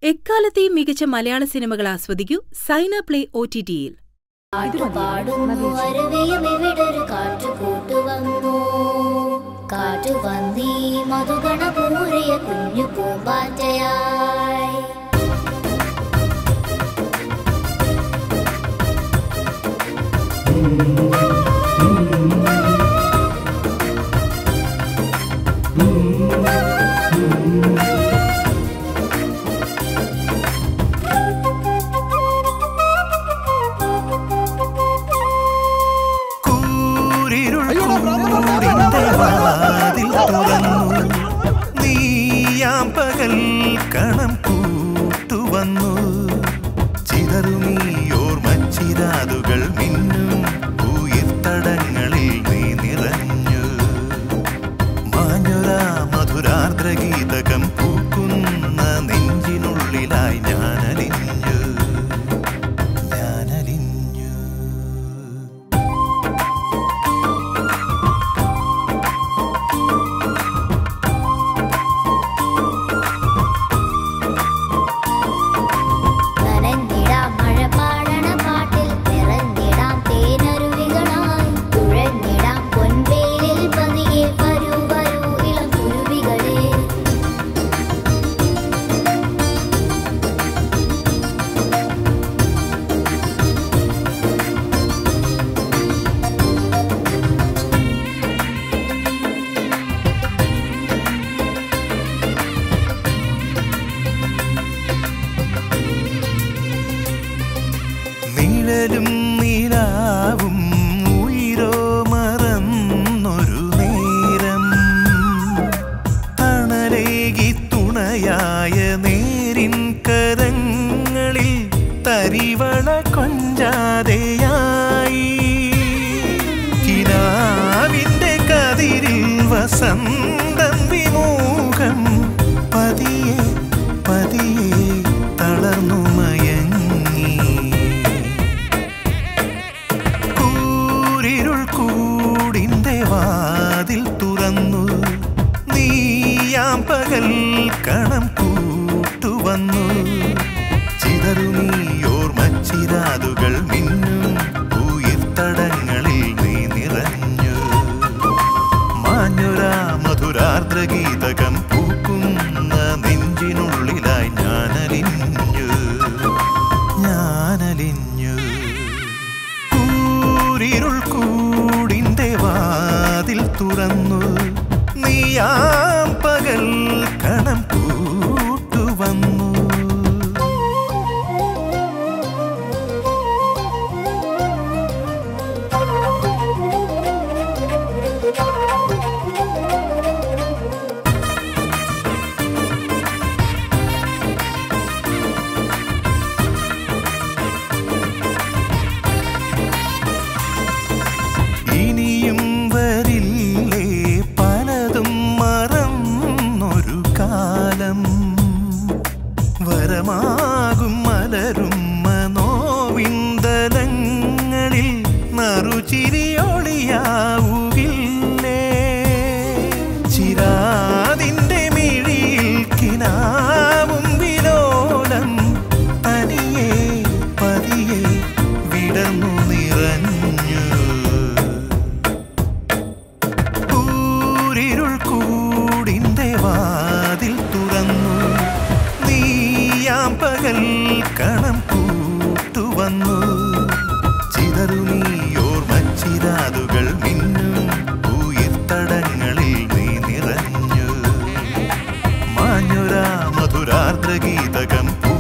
എക്കാലത്തെയും മികച്ച മലയാള സിനിമകൾ ആസ്വദിക്കൂ സൈന പ്ലേ ഒ ടി ടിയിൽ പാടുന്നു അരുവിയും ഇവിടൊരു കാറ്റു കൂട്ടുവന്നു കാറ്റു വന്നീ മധുഗണ പൂരിയ കുഞ്ഞു പൂമ്പാറ്റയായി കൂരിരുൾ കൂടിന്റെ വാതിൽ തുറന്നു നീയാം പകൽ കണം കൂട്ടുവന്നു ചിതറുമീയോർമച്ചിരാതുകൾ മിന്നും ഉയിർത്തടങ്ങളിൽ നീ നിറഞ്ഞു മാഞ്ഞൊരാ മധുരാർദ്രഗീതകം പൂക്കുന്ന നെഞ്ചിനുള്ളിലായി ഞാനലിഞ്ഞു ഞാനലിഞ്ഞു നനഞ്ഞിടാം മഴ പാടണ പാട്ടിൽ നിറഞ്ഞിടാം തേനരുവികളായി തുഴഞ്ഞിടാം പൊൻവേലിൽ പതിയെ വരൂ വരൂ ഇളം കുരുവികളെ നിഴലും നിലാവും ഉയിരോ മറന്നൊരു നേരം തണലേകി തുണയായ നേരിൻ കരങ്ങളിൽ തരിവള കൊഞ്ചാതെയായി കിനാവിന്റെ കതിരിൽ വസന്തം വിമൂഖം പതിയെ പതിയെ തളർന്നു മയങ്ങി കൂരിരുൾ കൂടിന്റെ വാതിൽ തുറന്നു നീയാം പകൽ കണം കൂട്ടുവന്നു ചിതറുമീയോർമച്ചിരാതുകൾ മിന്നും ഉയിർത്തടങ്ങളിൽ നീ നിറഞ്ഞു മാഞ്ഞൊരാ മധുരാർദ്രഗീതകം പൂക്കുന്ന നെഞ്ചിനുള്ളിലായി ഞാനലിഞ്ഞു ഞാനലിഞ്ഞു കൂരിരുൾ കൂടിന്റെ വാതിൽ തുറന്നു നീയാം പകൽ കണം കൂട്ടുവന്നു ഇനിയും വരില്ലേ പലതും മറന്നൊരു കാലം വരമാകും മലരും മനോവിന്ദലങ്ങളിൽ നറുചിരിയൊളിയാവുകില്ലേ ചിരാതിന്റെ മിഴിയിൽ കിനാവും വിലോലം തനിയെ പതിയെ വിടർന്നു നിറഞ്ഞു കൂരിരുൾ കൂടിന്റെ വാതിൽ തുറന്നു നീയാം പകൽ കണം കൂട്ടുവന്നു ചിതറുമീയോർമച്ചിരാതുകൾ മിന്നും ഉയിർത്തടങ്ങളിൽ നീ നിറഞ്ഞു മാഞ്ഞൊരാ മധുരാർദ്രഗീതകം